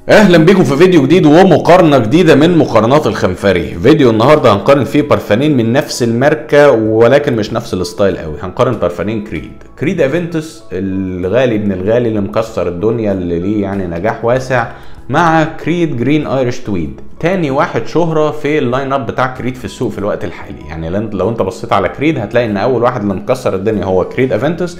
اهلا بيكم في فيديو جديد ومقارنة جديدة من مقارنات الخنفري فيديو النهاردة هنقارن فيه برفانين من نفس الماركة ولكن مش نفس الستايل قوي هنقارن برفانين كريد كريد افنتوس الغالي ابن الغالي اللي مكسر الدنيا اللي ليه يعني نجاح واسع مع كريد جرين ايرش تويد تاني واحد شهرة في اللاين اب بتاع كريد في السوق في الوقت الحالي يعني لو انت بصيت على كريد هتلاقي ان اول واحد اللي مكسر الدنيا هو كريد افنتوس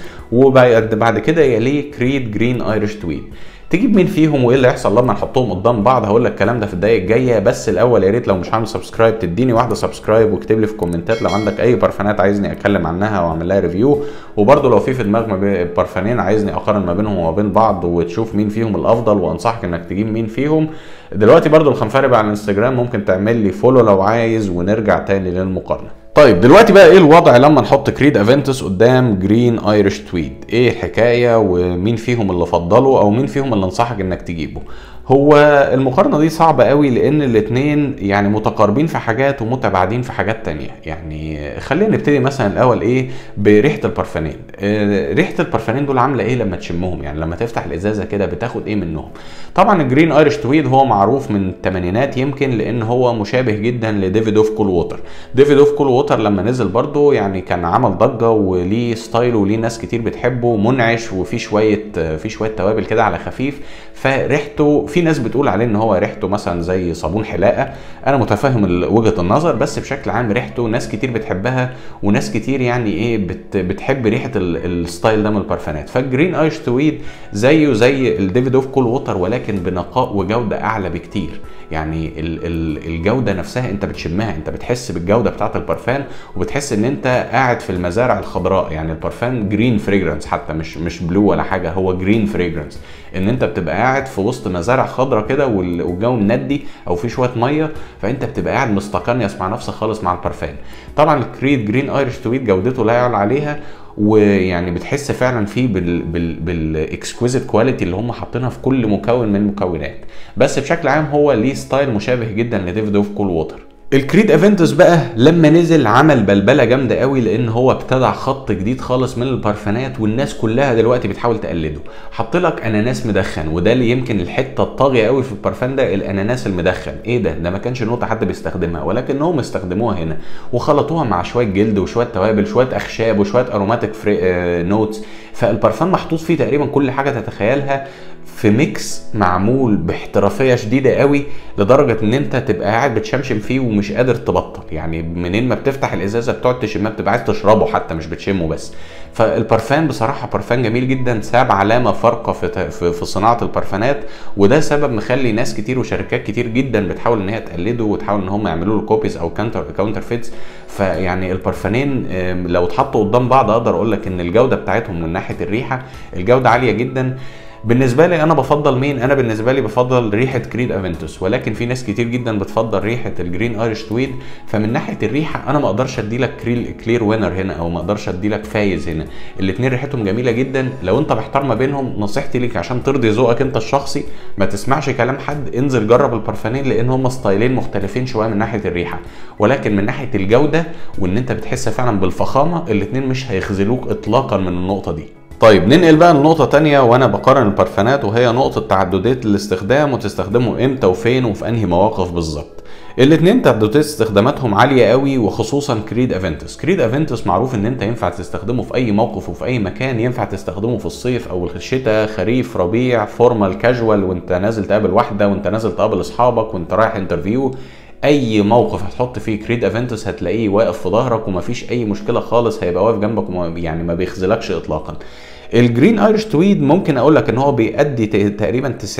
وبعد كده يليه كريد جرين ايرش تويد تجيب مين فيهم وايه اللي هيحصل لما نحطهم قدام بعض هقول لك الكلام ده في الدقايق الجايه بس الاول يا ريت لو مش عامل سبسكرايب تديني واحده سبسكرايب واكتب لي في كومنتات لو عندك اي برفانات عايزني اتكلم عنها او اعمل لها ريفيو وبرده لو في في دماغك برفانين عايزني اقارن ما بينهم وما بين بعض وتشوف مين فيهم الافضل وانصحك انك تجيب مين فيهم دلوقتي برده الخنفري بقى على الانستجرام ممكن تعمل لي فولو لو عايز ونرجع تاني للمقارنه طيب دلوقتي بقى ايه الوضع لما نحط كريد افنتس قدام جرين ايرش تويد ايه الحكايه ومين فيهم اللي فضله او مين فيهم اللي انصحك انك تجيبه هو المقارنة دي صعبة قوي لأن الاتنين يعني متقاربين في حاجات ومتباعدين في حاجات تانية يعني خلينا نبتدي مثلا الأول إيه بريحة البرفانين آه ريحة البرفانين دول عاملة إيه لما تشمهم يعني لما تفتح الإزازة كده بتاخد إيه منهم طبعا الجرين ايرش تويد هو معروف من الثمانينات يمكن لأن هو مشابه جدا لديفيد اوف كول ووتر ديفيد اوف كول ووتر لما نزل برضه يعني كان عمل ضجة وليه ستايل وليه ناس كتير بتحبه منعش وفي شوية في شوية توابل كده على خفيف فريحته في ناس بتقول عليه ان هو ريحته مثلا زي صابون حلاقه انا متفهم وجهه النظر بس بشكل عام ريحته ناس كتير بتحبها وناس كتير يعني ايه بت بتحب ريحه الستايل ده من البرفانات فالجرين ايش تويد زيه زي الديفيد اوف كول ووتر ولكن بنقاء وجوده اعلى بكتير يعني ال ال الجوده نفسها انت بتشمها انت بتحس بالجوده بتاعه البرفان وبتحس ان انت قاعد في المزارع الخضراء يعني البرفان جرين فريجرانس حتى مش مش بلو ولا حاجه هو جرين فريجرانس ان انت بتبقى قاعد في وسط مزارع خضراء كده والجو مندي او في شويه ميه فانت بتبقى قاعد مستقنيس مع نفسك خالص مع البرفان طبعا الكريد جرين ايرش تويت جودته لا يعلى عليها ويعني بتحس فعلا فيه بال بال بالاكسكويزيت كواليتي اللي هم حاطينها في كل مكون من المكونات بس بشكل عام هو ليه ستايل مشابه جدا لديفيد اوف كول ووتر الكريد افنتوس بقى لما نزل عمل بلبله جامده قوي لان هو ابتدع خط جديد خالص من البرفانات والناس كلها دلوقتي بتحاول تقلده حط لك اناناس مدخن وده اللي يمكن الحته الطاغيه قوي في البرفان ده الاناناس المدخن ايه ده ده ما كانش نقطه حد بيستخدمها ولكنهم استخدموها هنا وخلطوها مع شويه جلد وشويه توابل شويه اخشاب وشويه اروماتيك فري... آه نوتس فالبرفان محطوط فيه تقريبا كل حاجه تتخيلها في ميكس معمول باحترافيه شديده قوي لدرجه ان انت تبقى قاعد بتشمشم فيه ومش قادر تبطل يعني منين ما بتفتح الازازه بتقعد تشمها بتبقى عايز تشربه حتى مش بتشمه بس فالبرفان بصراحه برفان جميل جدا ساب علامه فارقه في في صناعه البرفانات وده سبب مخلي ناس كتير وشركات كتير جدا بتحاول ان هي تقلده وتحاول ان هم يعملوا له كوبيز او كاونتر كاونتر فيتس فيعني البرفانين لو اتحطوا قدام بعض اقدر اقول لك ان الجوده بتاعتهم من ناحيه الريحه الجوده عاليه جدا بالنسبه لي انا بفضل مين انا بالنسبه لي بفضل ريحه كريد افنتوس ولكن في ناس كتير جدا بتفضل ريحه الجرين ايرش تويد فمن ناحيه الريحه انا ما اقدرش ادي لك كلير وينر هنا او ما اقدرش ادي لك فايز هنا الاثنين ريحتهم جميله جدا لو انت محتار ما بينهم نصيحتي ليك عشان ترضي ذوقك انت الشخصي ما تسمعش كلام حد انزل جرب البرفانين لان هم ستايلين مختلفين شويه من ناحيه الريحه ولكن من ناحيه الجوده وان انت بتحس فعلا بالفخامه الاثنين مش هيخذلوك اطلاقا من النقطه دي طيب ننقل بقى لنقطة تانية وانا بقارن البرفانات وهي نقطة تعددية الاستخدام وتستخدمه امتى وفين وفي انهي مواقف بالظبط الاثنين تعددية استخداماتهم عالية قوي وخصوصا كريد افنتوس كريد افنتوس معروف ان انت ينفع تستخدمه في اي موقف وفي اي مكان ينفع تستخدمه في الصيف او الشتاء خريف ربيع فورمال كاجوال وانت نازل تقابل واحدة وانت نازل تقابل اصحابك وانت رايح انترفيو اي موقف هتحط فيه كريد افنتوس هتلاقيه واقف في ظهرك ومفيش اي مشكله خالص هيبقى واقف جنبك وما يعني ما بيخذلكش اطلاقا الجرين ايرش تويد ممكن اقول لك ان هو بيأدي تقريبا 90%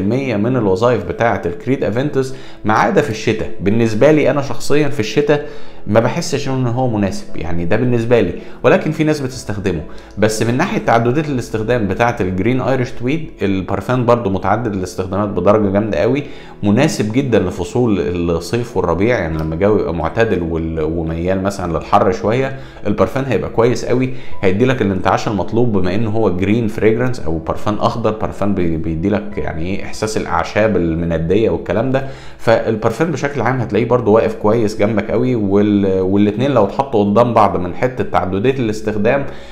من الوظائف بتاعه الكريد افنتوس ما عدا في الشتاء بالنسبه لي انا شخصيا في الشتاء ما بحسش ان هو مناسب يعني ده بالنسبه لي ولكن في ناس بتستخدمه بس من ناحيه تعدديه الاستخدام بتاعه الجرين ايرش تويد البرفان برضو متعدد الاستخدامات بدرجه جامده قوي مناسب جدا لفصول الصيف والربيع يعني لما الجو يبقى معتدل وميال مثلا للحر شويه البرفان هيبقى كويس قوي هيدي لك الانتعاش المطلوب بما انه هو جرين فريجرانس او برفان اخضر برفان بيدي لك يعني ايه احساس الاعشاب المنديه والكلام ده فالبرفان بشكل عام هتلاقيه برضو واقف كويس جنبك قوي وال... والاثنين لو اتحطوا قدام بعض من حته تعدديه الاستخدام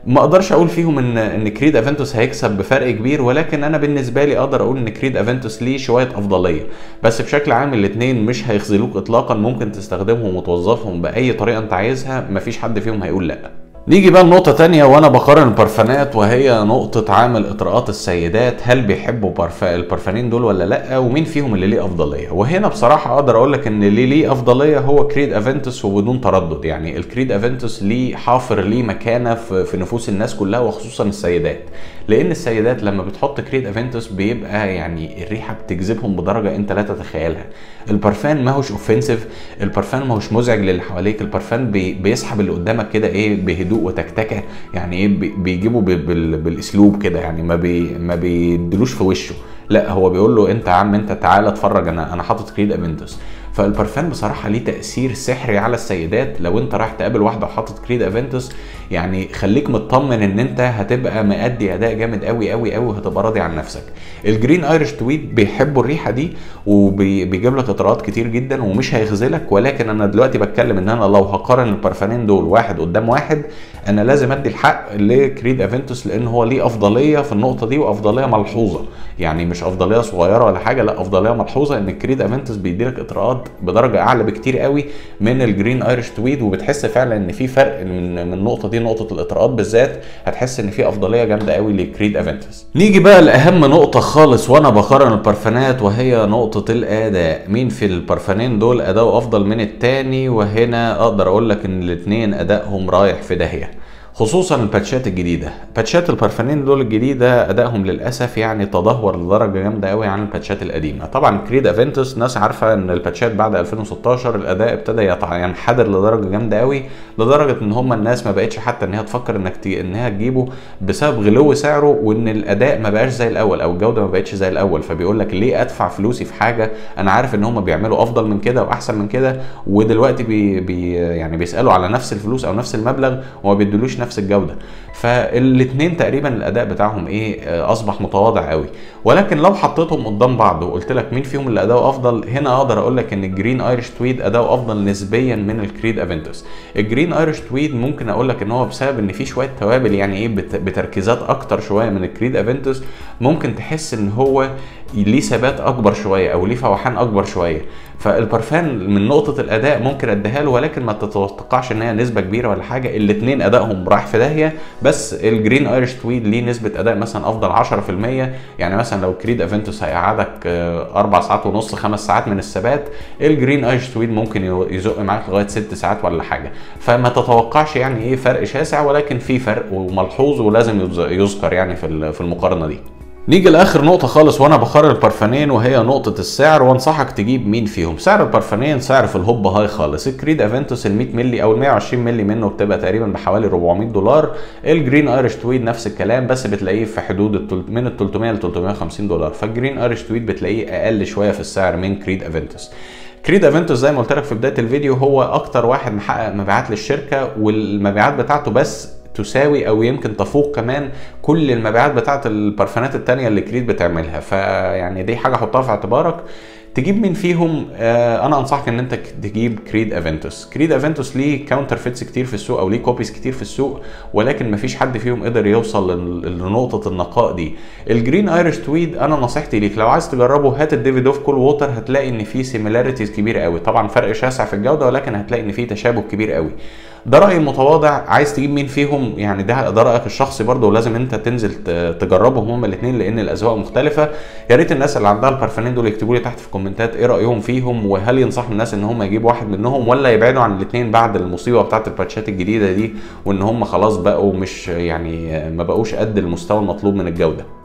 ما اقدرش اقول فيهم ان ان كريد افنتوس هيكسب بفرق كبير ولكن انا بالنسبه لي اقدر اقول ان كريد افنتوس ليه شويه افضليه بس بشكل عام الاثنين مش هيخذلوك اطلاقا ممكن تستخدمهم وتوظفهم باي طريقه انت عايزها مفيش حد فيهم هيقول لا نيجي بقى لنقطة تانية وأنا بقارن البرفانات وهي نقطة عامل إطراءات السيدات هل بيحبوا برف... البرفانين دول ولا لأ ومين فيهم اللي ليه أفضلية وهنا بصراحة أقدر أقول لك إن اللي ليه أفضلية هو كريد أفنتوس وبدون تردد يعني الكريد أفنتوس ليه حافر ليه مكانة في... في نفوس الناس كلها وخصوصا السيدات لأن السيدات لما بتحط كريد أفنتوس بيبقى يعني الريحة بتجذبهم بدرجة أنت لا تتخيلها البرفان ما هوش اوفنسيف البرفان ما هوش مزعج للي حواليك البرفان بي... بيسحب اللي قدامك كده إيه بهدوء هدوء وتكتكه يعني ايه بيجيبه بالاسلوب كده يعني ما بي ما بيدلوش في وشه لا هو بيقول له انت يا عم انت تعالى اتفرج انا انا حاطط كريد افنتوس فالبرفان بصراحه ليه تاثير سحري على السيدات لو انت رايح تقابل واحده وحاطط كريد افنتوس يعني خليك مطمن ان انت هتبقى مأدي اداء جامد قوي قوي قوي وهتبقى راضي عن نفسك الجرين ايرش تويت بيحبوا الريحه دي وبيجيب لك اطراءات كتير جدا ومش هيخذلك ولكن انا دلوقتي بتكلم ان انا لو هقارن البرفانين دول واحد قدام واحد انا لازم ادي الحق لكريد افنتوس لان هو ليه افضليه في النقطه دي وافضليه ملحوظه يعني مش افضليه صغيره ولا حاجه لا افضليه ملحوظه ان الكريد افنتوس بيدي لك اطراءات بدرجه اعلى بكتير قوي من الجرين ايرش تويد وبتحس فعلا ان في فرق من من النقطه دي نقطه الاطراءات بالذات هتحس ان في افضليه جامده قوي لكريد افنتوس نيجي بقى لاهم نقطه خالص وانا بقارن البرفانات وهي نقطه الاداء مين في البرفانين دول اداؤه افضل من التاني وهنا اقدر اقول لك ان الاثنين ادائهم رايح في داهيه خصوصا الباتشات الجديده باتشات البرفانين دول الجديده ادائهم للاسف يعني تدهور لدرجه جامده قوي عن الباتشات القديمه طبعا كريد افنتوس ناس عارفه ان الباتشات بعد 2016 الاداء ابتدى ينحدر لدرجه جامده قوي لدرجه ان هم الناس ما بقتش حتى ان هي تفكر انك تي... انها تجيبه بسبب غلو سعره وان الاداء ما بقاش زي الاول او الجوده ما بقتش زي الاول فبيقول لك ليه ادفع فلوسي في حاجه انا عارف ان هم بيعملوا افضل من كده واحسن من كده ودلوقتي بي... بي... يعني بيسالوا على نفس الفلوس او نفس المبلغ وما بيدولوش نفس الجوده فالاثنين تقريبا الاداء بتاعهم ايه اصبح متواضع قوي ولكن لو حطيتهم قدام بعض وقلت لك مين فيهم اللي اداؤه افضل هنا اقدر اقول لك ان الجرين ايرش تويد اداؤه افضل نسبيا من الكريد افنتوس الجرين ايرش تويد ممكن اقول لك ان هو بسبب ان في شويه توابل يعني ايه بتركيزات اكتر شويه من الكريد افنتوس ممكن تحس ان هو ليه ثبات اكبر شويه او ليه فوحان اكبر شويه فالبرفان من نقطه الاداء ممكن اديها له ولكن ما تتوقعش ان هي نسبه كبيره ولا حاجه الاثنين ادائهم رايح في داهيه بس الجرين ايرش تويد ليه نسبه اداء مثلا افضل 10% يعني مثلا لو كريد افنتوس هيقعدك اربع ساعات ونص خمس ساعات من الثبات الجرين ايرش تويد ممكن يزق معاك لغايه ست ساعات ولا حاجه فما تتوقعش يعني ايه فرق شاسع ولكن في فرق وملحوظ ولازم يذكر يعني في المقارنه دي نيجي لاخر نقطة خالص وانا بقارن البرفانين وهي نقطة السعر وانصحك تجيب مين فيهم سعر البرفانين سعر في الهوب هاي خالص الكريد افنتوس ال 100 مللي او ال 120 مللي منه بتبقى تقريبا بحوالي 400 دولار الجرين ايرش تويد نفس الكلام بس بتلاقيه في حدود من ال 300 ل 350 دولار فالجرين ايرش تويد بتلاقيه اقل شوية في السعر من كريد افنتوس كريد افنتوس زي ما قلت لك في بدايه الفيديو هو اكتر واحد محقق مبيعات للشركه والمبيعات بتاعته بس تساوي او يمكن تفوق كمان كل المبيعات بتاعه البرفانات التانية اللي كريد بتعملها فيعني دي حاجه حطها في اعتبارك تجيب مين فيهم آه انا انصحك ان انت تجيب كريد افنتوس كريد افنتوس ليه كاونتر فيتس كتير في السوق او ليه كوبيز كتير في السوق ولكن مفيش حد فيهم قدر يوصل لنقطه النقاء دي الجرين ايرش تويد انا نصيحتي ليك لو عايز تجربه هات الديفيد اوف كول ووتر هتلاقي ان في سيميلاريتيز كبيره قوي طبعا فرق شاسع في الجوده ولكن هتلاقي ان في تشابه كبير قوي ده رايي المتواضع عايز تجيب مين فيهم يعني ده ده رايك الشخصي برضه ولازم انت تنزل تجربهم هما الاثنين لان الاذواق مختلفه يا ريت الناس اللي عندها البرفانين دول يكتبوا لي تحت في الكومنتات ايه رايهم فيهم وهل ينصحوا الناس ان هم يجيبوا واحد منهم ولا يبعدوا عن الاثنين بعد المصيبه بتاعه الباتشات الجديده دي وان هم خلاص بقوا مش يعني ما بقوش قد المستوى المطلوب من الجوده